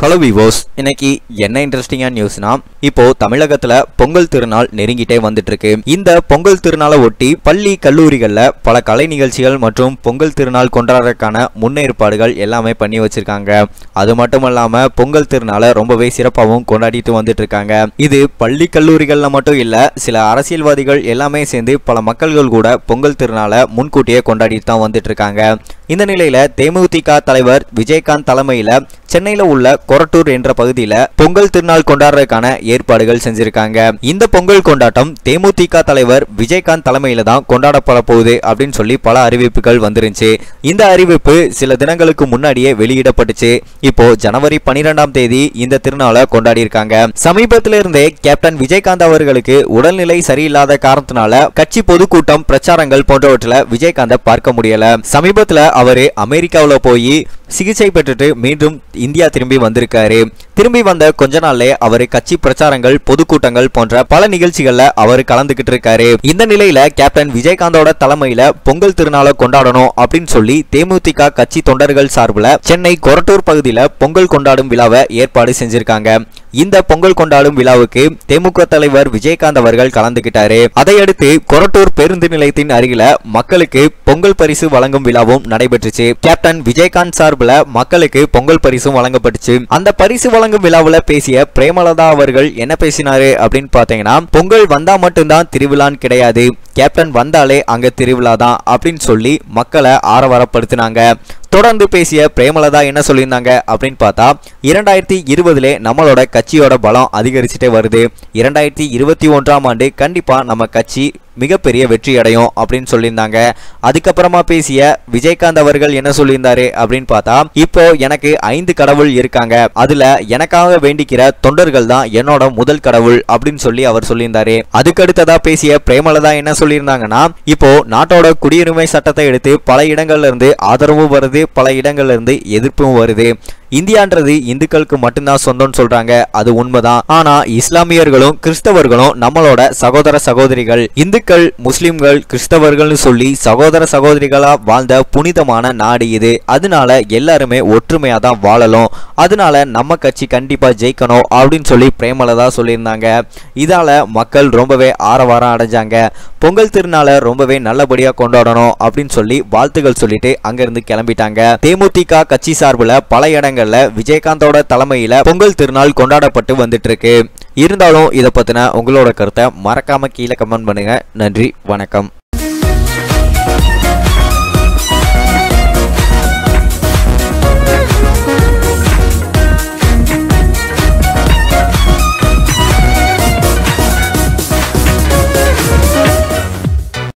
hello விவோஸ் இன்னைக்கு என்ன இன்ட்ரெஸ்டிங்கான நியூஸ்னா இப்போ தமிழகத்துல பொங்கல் திருநாள் நெருங்கிட்டே வந்துட்டு இருக்கு இந்த பொங்கல் திருநாளை ஒட்டி பள்ளி கல்லூரிகள்ல பல கலை நிகழ்ச்சிகள் மற்றும் பொங்கல் திருநாள் கொண்டாடுறதுக்கான முன்னேற்பாடுகள் எல்லாமே பண்ணி வச்சிருக்காங்க அது மட்டும் இல்லாம பொங்கல் திருநாளை ரொம்பவே சிறப்பாகவும் கொண்டாடிட்டு வந்துட்டு இருக்காங்க இது பள்ளி கல்லூரிகள்ல மட்டும் இல்ல சில அரசியல்வாதிகள் எல்லாமே சேர்ந்து பல மக்கள்கள் கூட பொங்கல் திருநாளை முன்கூட்டியே கொண்டாடிட்டு தான் வந்துட்டு இருக்காங்க இந்த நிலையில தேமுதிக தலைவர் விஜயகாந்த் தலைமையில சென்னையில உள்ள கொரட்டூர் என்ற பகுதியில பொங்கல் திருநாள் கொண்டாடுறதுக்கான ஏற்பாடுகள் செஞ்சிருக்காங்க இந்த பொங்கல் கொண்டாட்டம் தேமுதிக தலைவர் விஜயகாந்த் தலைமையில தான் கொண்டாடப்பட போகுது அப்படின்னு சொல்லி பல அறிவிப்புகள் வந்துருந்துச்சு இந்த அறிவிப்பு சில தினங்களுக்கு முன்னாடியே வெளியிடப்பட்டுச்சு இப்போ ஜனவரி பனிரெண்டாம் தேதி இந்த திருநாளை கொண்டாடி இருக்காங்க சமீபத்தில இருந்தே கேப்டன் விஜயகாந்த் அவர்களுக்கு உடல்நிலை சரியில்லாத காரணத்தினால கட்சி பொதுக்கூட்டம் பிரச்சாரங்கள் போன்றவற்றில் விஜயகாந்தை பார்க்க முடியல சமீபத்துல அவரு அமெரிக்காவுல போய் சிகிச்சை பெற்றுட்டு மீண்டும் இந்தியா திரும்பி வந்திருக்காரு திரும்பி வந்த கொஞ்ச நாள்லே அவர் கட்சி பிரச்சாரங்கள் பொதுக்கூட்டங்கள் போன்ற பல நிகழ்ச்சிகள்ல அவர் கலந்துகிட்டு இருக்காரு இந்த நிலையில கேப்டன் விஜயகாந்தோட தலைமையில பொங்கல் திருநாளை கொண்டாடணும் அப்படின்னு சொல்லி தேமுதிக கட்சி தொண்டர்கள் சார்பில் சென்னை கொரட்டூர் பகுதியில பொங்கல் கொண்டாடும் விழாவை ஏற்பாடு செஞ்சிருக்காங்க இந்த பொங்கல் கொண்டாடும் விழாவுக்கு தேமுக தலைவர் விஜயகாந்த் அவர்கள் கலந்துகிட்டாரு அதையடுத்து கொரட்டூர் பேருந்து நிலையத்தின் அருகில மக்களுக்கு பொங்கல் பரிசு வழங்கும் விழாவும் நடைபெற்றுச்சு கேப்டன் விஜயகாந்த் சார்பில் மக்களுக்கு பொங்கல் பரிசும் வழங்கப்பட்டுச்சு அந்த பரிசு வழங்கும் விழாவுல பேசிய பிரேமலதா அவர்கள் என்ன பேசினாரு அப்படின்னு பாத்தீங்கன்னா பொங்கல் வந்தா மட்டும்தான் திருவிழான்னு கிடையாது கேப்டன் வந்தாலே அங்க திருவிழா தான் அப்படின்னு சொல்லி மக்களை ஆரவாரப்படுத்தினாங்க தொடர்ந்து பேசிய பிரேமலதா என்ன சொல்லியிருந்தாங்க அப்படின்னு பார்த்தா இரண்டாயிரத்தி இருபதுல நம்மளோட கட்சியோட பலம் அதிகரிச்சுட்டே வருது இரண்டாயிரத்தி இருபத்தி ஒன்றாம் ஆண்டு கண்டிப்பா நம்ம கட்சி மிகப்பெரிய வெற்றி அடையும் அப்படின்னு சொல்லியிருந்தாங்க அதுக்கப்புறமா பேசிய விஜயகாந்த் அவர்கள் என்ன சொல்லியிருந்தாரு அப்படின்னு பார்த்தா இப்போ எனக்கு ஐந்து கடவுள் இருக்காங்க அதுல எனக்காக வேண்டிக்கிற தொண்டர்கள் தான் என்னோட முதல் கடவுள் அப்படின்னு சொல்லி அவர் சொல்லியிருந்தாரு அதுக்கடுத்ததா பேசிய பிரேமலதா என்ன சொல்லியிருந்தாங்கன்னா இப்போ நாட்டோட குடியுரிமை சட்டத்தை எடுத்து பல இடங்கள்ல இருந்து ஆதரவும் வருது பல இடங்கள்ல இருந்து எதிர்ப்பும் வருது இந்தியான்றது இந்துக்களுக்கு மட்டும்தான் சொந்தம்னு சொல்றாங்க அது உண்மைதான் ஆனா இஸ்லாமியர்களும் கிறிஸ்தவர்களும் நம்மளோட சகோதர சகோதரிகள் இந்துக்கள் முஸ்லிம்கள் கிறிஸ்தவர்கள்னு சொல்லி சகோதர சகோதரிகளா வாழ்ந்த புனிதமான நாடு இது அதனால எல்லாருமே ஒற்றுமையா தான் வாழலாம் அதனால நம்ம கட்சி கண்டிப்பா ஜெயிக்கணும் அப்படின்னு சொல்லி பிரேமலதா சொல்லியிருந்தாங்க இதால மக்கள் ரொம்பவே ஆரவாரம் அடைஞ்சாங்க பொங்கல் திருநாளை ரொம்பவே நல்லபடியா கொண்டாடணும் அப்படின்னு சொல்லி வாழ்த்துகள் சொல்லிட்டு அங்கிருந்து கிளம்பிட்டாங்க தேமுதிக கட்சி சார்பில் பல இடங்கள்ல விஜயகாந்தோட தலைமையில பொங்கல் திருநாள் கொண்டாடப்பட்டு வந்துட்டு இருக்கு இருந்தாலும் இதை பத்தின உங்களோட கருத்தை மறக்காம கீழே கமெண்ட் பண்ணுங்க நன்றி வணக்கம்